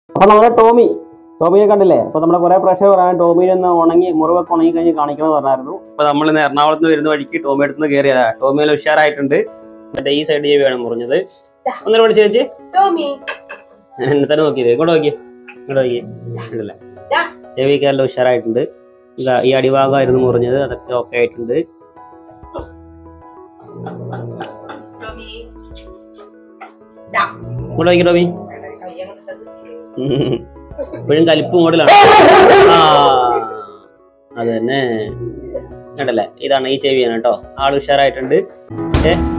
അപ്പൊ നമ്മുടെ ടോമി ടോമിയെ കണ്ടില്ലേ അപ്പൊ നമ്മുടെ കുറെ പ്രഷർ പറയാൻ ടോമിയിൽ നിന്ന് ഉണങ്ങി മുറിവൊക്കെ ഉണങ്ങി കഴിഞ്ഞ് കാണിക്കണം പറഞ്ഞായിരുന്നു അപ്പൊ നമ്മൾ ഇന്ന് എറണാകുളത്ത് നിന്ന് വരുന്ന വഴിക്ക് ടോമി അടുത്ത് നിന്ന് കയറിയതാ ടോമി നല്ല ഉഷാറായിട്ടുണ്ട് മറ്റേ ഈ സൈഡ് ചെവിയാണ് മുറിഞ്ഞത് ഒന്നര വിളിച്ച് ചേച്ചി ടോമി എന്നെ തന്നെ നോക്കിയത് ഇങ്ങോട്ട് നോക്കി ഇങ്ങോട്ട് നോക്കി ഉണ്ടല്ലേ ദാ. ചെവിക്ക് നല്ല ഉഷാറായിട്ടുണ്ട് ഇതാ ഈ അടിഭാഗമായിരുന്നു മുറിഞ്ഞത് അതൊക്കെ ഓക്കെ ആയിട്ടുണ്ട് ടോമി ഇങ്ങോട്ട് നോക്കി ടോമി ഇപ്പോഴും കലിപ്പ് മോഡലാണ് ആ അത് തന്നെ കണ്ടല്ലേ ഇതാണ് ഈ ചെവിയാണ് കേട്ടോ ആൾ ഉഷാറായിട്ടുണ്ട് ഏ